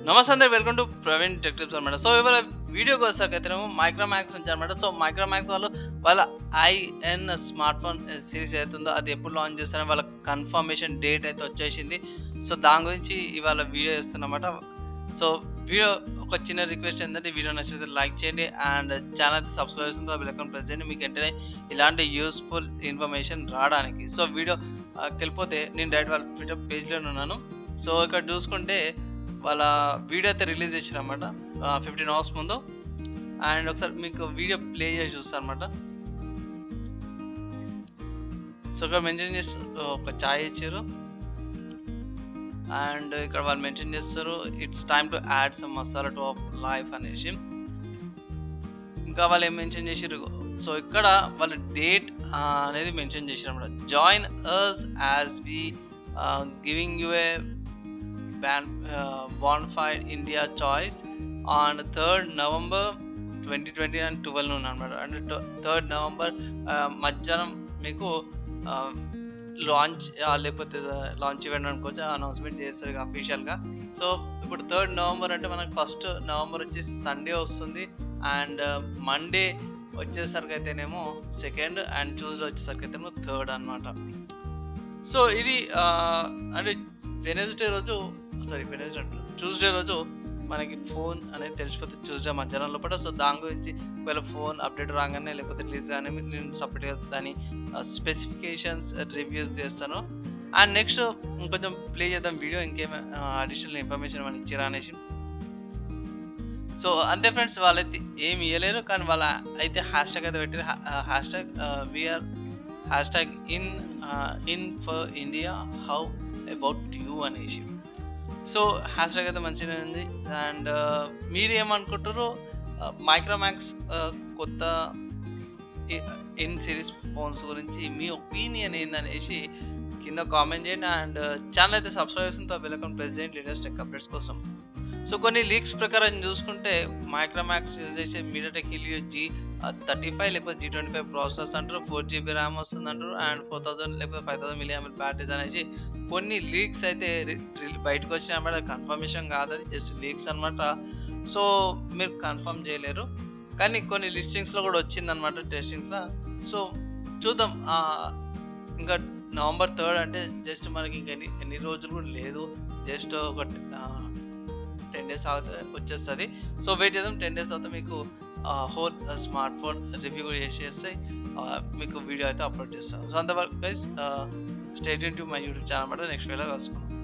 నమస్తే అందరూ welcome to Praveen tech tips అనమాట సో ఇవాళ వీడియోకి వచ్చాకైతేనేమో మైక్రోమాక్స్ నుంచి అనమాట సో మైక్రోమాక్స్ వాళ్ళు వాళ్ళ ఐఎన్ స్మార్ట్ ఫోన్ సిరీస్ అవుతుందో అది ఎప్పుడు లాంచ్ చేస్తారో వాళ్ళ కన్ఫర్మేషన్ డేట్ అయితే వచ్చేసింది సో దాని గురించి ఇవాళ వీడియో చేస్తున్నమాట సో వీడియో ఒక చిన్న రిక్వెస్ట్ ఏంటంటే వీడియో నచ్చితే లైక్ చేయండి అండ్ ఛానల్ సబ్స్క్రైబ్ చేస్తుంది బెల్ ఐకాన్ ప్రెస్ చేయండి మీకు వెంటనే ఇలాంటి యూస్ఫుల్ ఇన్ఫర్మేషన్ రావడానికి సో వీడియో వెళ్ళిపోతే నేను డైరెక్ట్ వాళ్ళ ట్విట్టర్ పేజ్లోనే ఉన్నాను సో ఇక్కడ చూసుకుంటే వాళ్ళ వీడియో అయితే రిలీజ్ చేసిరన్నమాట ఫిఫ్టీన్ అవర్స్ ముందు అండ్ ఒకసారి మీకు వీడియో ప్లే చేసి చూస్తాను అనమాట సో ఇక్కడ మెన్షన్ చేసి ఒక ఛాయ్ ఇచ్చారు అండ్ ఇక్కడ వాళ్ళు మెన్షన్ చేస్తారు it's time to add some masala to of life అనేసి ఇంకా వాళ్ళు ఏం మెన్షన్ చేసారు సో ఇక్కడ వాళ్ళ డేట్ అనేది మెన్షన్ చేసారు అనమాట join us as we giving you a bonafide India choice on third November twenty twenty and twelve అనమాట అంటే థర్డ్ నవంబర్ మధ్యాహ్నం మీకు లాంచ్ లేకపోతే లాంచ్ ఈవెంట్ అనుకోవచ్చు అనౌన్స్మెంట్ చేస్తారు అఫీషియల్గా సో ఇప్పుడు థర్డ్ నవంబర్ అంటే మనకు ఫస్ట్ నవంబర్ వచ్చేసి సండే వస్తుంది అండ్ మండే వచ్చేసరికి అయితేనేమో సెకండ్ అండ్ ట్యూస్డే వచ్చేసరికి అయితేనేమో థర్డ్ అనమాట సో ఇది అంటే వెనస్డే రోజు సారీ వెనస్డే ట్యూస్డే రోజు మనకి ఫోన్ అనేది తెలిసిపోతుంది ట్యూస్డే మధ్యాహ్నం లోపల సో దాని గురించి ఒకవేళ ఫోన్ అప్డేట్ రాగానే లేకపోతే రిలీజ్ కానీ నేను సపరేట్గా దాని స్పెసిఫికేషన్స్ రివ్యూస్ చేస్తాను అండ్ నెక్స్ట్ ఇంకొంచెం ప్లే చేద్దాం వీడియో ఇంకేం అడిషనల్ ఇన్ఫర్మేషన్ మనకి ఇచ్చిరా అనేసి సో అంతే ఫ్రెండ్స్ వాళ్ళైతే ఏమి ఇవ్వలేరు కానీ వాళ్ళ అయితే హ్యాష్ ట్యాగ్ అయితే పెట్టారు hashtag VR hashtag in in for India how about you అనేసి సో హ్యాష్ ట్యాగ్ అయితే మంచిగా ఉంది అండ్ మీరు ఏమనుకుంటారో మైక్రోమాక్స్ కొత్త ఇన్ సిరీస్ ఫోన్స్ గురించి మీ ఒపీనియన్ ఏందనేసి కింద కామెంట్ చేయండి అండ్ ఛానల్ అయితే సబ్స్క్రైబ్ చేసిన వెల్కమ్ ప్రెస్ చేయండి లేటెస్ట్ టెక్ అప్డేట్స్ కోసం సో కొన్ని లీక్స్ ప్రకారం చూసుకుంటే మైక్రోమాక్స్ యూజ్ చేసే MediaTek Helio G thirty five లేకపోతే జీ ట్వంటీ ఫైవ్ ప్రాసెసర్స్ అంటారు ఫోర్ జీబీ ర్యామ్ వస్తుంది అంటారు అండ్ ఫోర్ థౌసండ్ లేకపోతే ఫైవ్ థౌసండ్ మిలియన్ బ్యాటరీస్ అనేసి కొన్ని లీక్స్ అయితే బయటకు వచ్చినాయి అన్నమాట కన్ఫర్మేషన్ కాదు అది జస్ట్ లీక్స్ అనమాట సో మీరు కన్ఫర్మ్ చేయలేరు కానీ కొన్ని లిస్టింగ్స్లో కూడా వచ్చిందనమాట టెస్టింగ్స్లో సో చూద్దాం ఇంకా నవంబర్ థర్డ్ అంటే జస్ట్ మనకి ఇంకా ఎన్ని ఎన్ని రోజులు కూడా లేదు జస్ట్ ఒక టెన్ డేస్ అవుతుంది వచ్చేస్తుంది సో వెయిట్ చేద్దాం టెన్ డేస్ తర్వాత మీకు హోల్ స్మార్ట్ ఫోన్ రివ్యూ కూడా చేసేస్తే మీకు వీడియో అయితే అప్లోడ్ చేస్తాను సో అంతవరకు guys stay tuned to my YouTube channel అనమాట నెక్స్ట్ వేలో కలుసుకుందాం